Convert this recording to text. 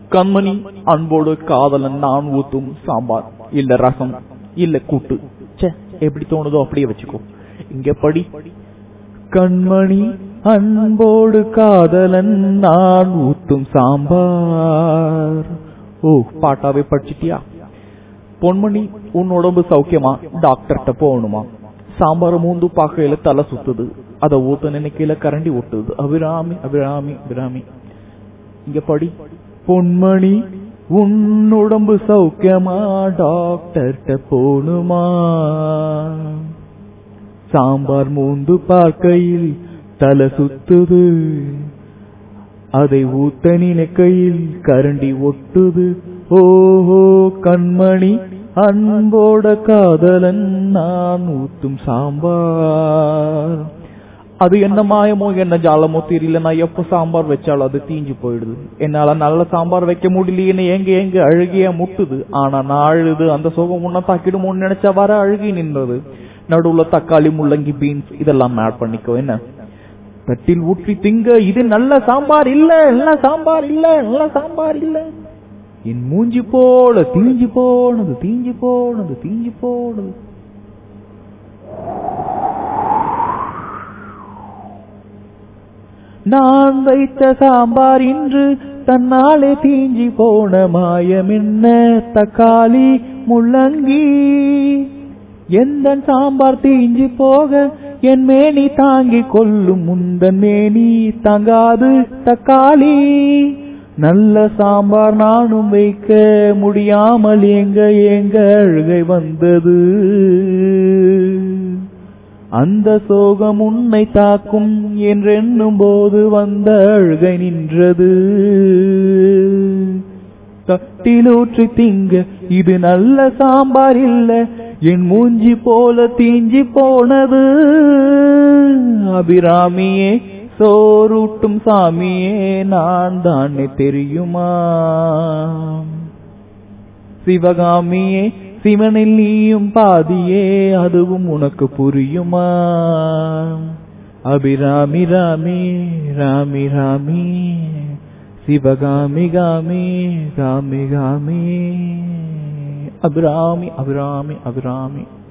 கண்மணி அன்போடு காதலன் நான் ஊத்தும் சாம்பார் இல்ல ரசம் இல்ல கூட்டு ச்சே எப்படி தோணுதோ அப்படியே வச்சுக்கோ இங்க படி கண்மணி அன்போடு காதலன் நான் ஊத்தும் சாம்பார் ஓ பாட்டாவே படிச்சிட்டியா பொன்மணி உன் உடம்பு சௌக்கியமா டாக்டர்கிட்ட போகணுமா சாம்பார் மூந்து பாக்கையில தலை சுத்துது அத ஊத்த நினைக்கையில கரண்டி ஒட்டுது அபிராமி அபிராமி அபிராமி இங்க படி பொன்மணி உன் உடம்பு சௌக்கியமா டாக்டர்கிட்ட போகணுமா சாம்பார் மூந்து பார்க்கையில் தலை சுத்துது அதை ஊத்த நினைக்கையில் கரண்டி ஒட்டுது ஓஹோ கண்மணி அன்போட காதலன் நான் ஊத்தும் சாம்பார் அது என்ன மாயமோ என்ன ஜாலமோ தெரியல நான் எப்ப சாம்பார் வச்சாலும் அது தீஞ்சு போயிடுது என்னால நல்ல சாம்பார் வைக்க முடியலையேன்னு எங்க எங்க அழுகிய முட்டுது ஆனா நான் அழுது அந்த சோகம் உன்ன தாக்கிடுமோன்னு நினைச்சா வர அழுகி நின்றது நடுவுல தக்காளி முள்ளங்கி பீன்ஸ் இதெல்லாம் ஆட் பண்ணிக்கோ என்ன தட்டில் ஊற்றி திங்க இது நல்ல சாம்பார் இல்ல நல்ல சாம்பார் இல்ல நல்ல சாம்பார் இல்ல என் மூஞ்சி போல தீஞ்சு போனது தீஞ்சு போனது தீஞ்சு போனது நான் வைத்த சாம்பார் இன்று தன்னாலே தீஞ்சி போன மாயம் என்ன தக்காளி முள்ளங்கி எந்த சாம்பார் தீஞ்சி போக என் மேனி தாங்கி கொள்ளும் முந்தன் மேனி தாங்காது தக்காளி நல்ல சாம்பார் நானும் வைக்க முடியாமல் எங்க எங்க அழுகை வந்தது அந்த சோகம் உன்னை தாக்கும் என்றெண்ணும் போது வந்த அழுகை நின்றது தட்டிலூற்றி திங்க இது நல்ல சாம்பார் இல்ல என் மூஞ்சி போல தீஞ்சி போனது அபிராமியே சோரூட்டும் சாமியே நான் தானே தெரியுமா சிவகாமியே சிவனில் நீயும் பாதியே அதுவும் உனக்கு புரியுமா அபிராமி ராமி ராமி ராமி சிவகாமி காமி காமி காமி அபிராமி அபிராமி அபிராமி